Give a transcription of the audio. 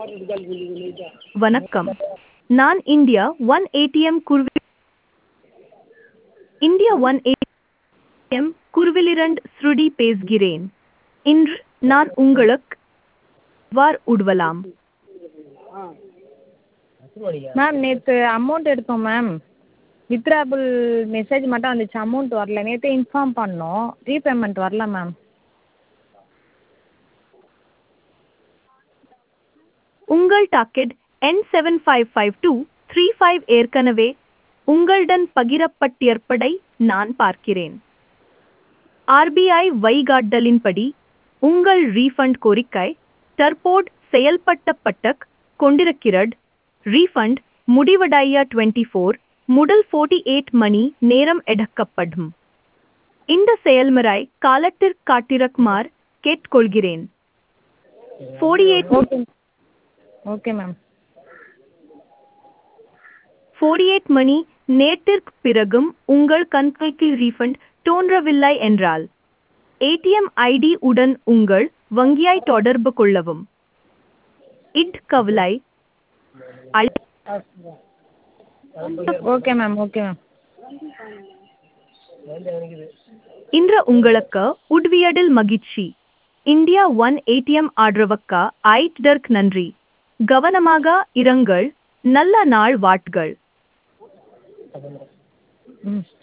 வணக்கம் நான் India one ATM குருவி இந்தியா ஒன் ஏடிஎம் குருவிலிரண்ட் ஸ்ருடி பேசுகிறேன் இன்று நான் உங்களுக்கு வார் உட்வலாம் மேம் நேற்று அமௌண்ட் எடுத்தோம் மேம் வித்ராபிள் மெசேஜ் மட்டும் வந்துச்சு அமௌண்ட் வரல நேற்றே இன்ஃபார்ம் பண்ணோம் ரீபேமெண்ட் வரல மேம் உங்கள் docket N seven five five two three five ஏற்கனவே உங்களுடன் பகிரப்பட்டிருப்பதை நான் பார்க்கிறேன் ஆர்பிஐ வழிகாட்டலின்படி உங்கள் ரீஃபண்ட் கோரிக்கை தற்போது செயல்பட்டப்பட்ட கொண்டிருக்கிறது ரீஃபண்ட் முடிவடைய டுவெண்ட்டி ஃபோர் முதல் ஃபோர்ட்டி எயிட் மணி நேரம் எடுக்கப்படும் இந்த செயல்முறை காலத்திற்கு காட்டிருக்குமாறு கேட்டுக்கொள்கிறேன் forty eight okay okay ma'am forty eight மணி நேரத்திற்கு பிறகும் உங்கள் கணக்குக்கு ரீஃபண்ட் தோன்றவில்லை என்றால் ஏடிஎம் ஐடி உடன் உங்கள் வங்கியை தொடர்பு கொள்ளவும் இட் கவலை அழ- ஓகே மேம் ஓகே மேம் இன்று உங்களுக்கு உட்வியடில் மகிழ்ச்சி இந்தியா ஒன் ஏடிஎம் ஆதரவுக்கு ஐட்தற்கு நன்றி கவனமாக இருங்கள் நல்ல நாள் வாட்கள் ம்